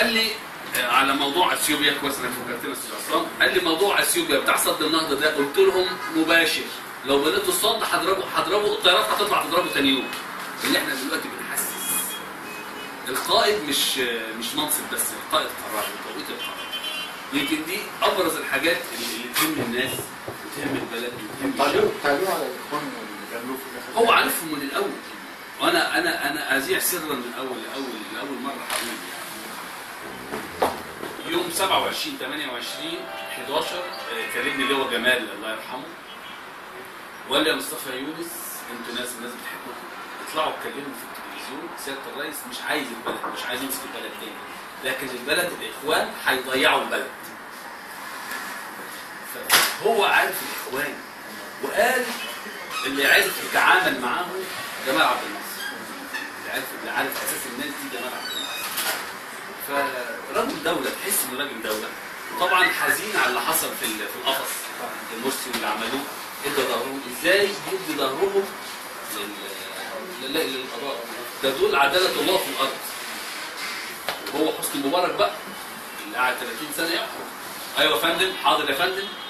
قال لي آه، على موضوع اثيوبيا كويس انك فكرتنا استاذ عصام قال لي موضوع اثيوبيا بتاع صد النهضه ده قلت لهم مباشر لو بدأتوا الصد هضربوا هضربوا الطيارات هتطلع تضربوا تاني يوم اللي احنا دلوقتي بنحسس القائد مش مش منصب بس القائد قرار وتوقيت القرار يمكن دي ابرز الحاجات اللي, اللي تهم الناس وتهم البلد وتهم الشعب تعليق تعليق على الاخوان اللي بيعملوه في الاخر هو عارفه من الاول وانا انا انا اذيع سرا من اول لاول لاول مره هقول يعني يوم 27 28 11 آه، كلمني اللي هو جمال الله يرحمه وقال لي يا مصطفى يونس انتوا ناس ناس بتحبكم اطلعوا اتكلموا في التلفزيون سياده الرئيس مش عايز البلد مش عايز يمسك البلد تاني لكن البلد الاخوان هيضيعوا البلد فهو عارف الاخوان وقال اللي عرف يتعامل معاهم جمال عبد الناصر اللي عارف اللي عارف اساس الناس دي جمال عبد الناصر فرجل دوله تحس انه راجل دوله طبعا حزين على اللي حصل في ال- في القفص المرسي واللي عملوه ادى ظهرهم ازاي يدي ظهرهم لل- لل- للقضاء ده دول عداله الله في الارض وهو حسني مبارك بقى اللي قعد 30 سنه يحكم ايوه يا فندم حاضر يا فندم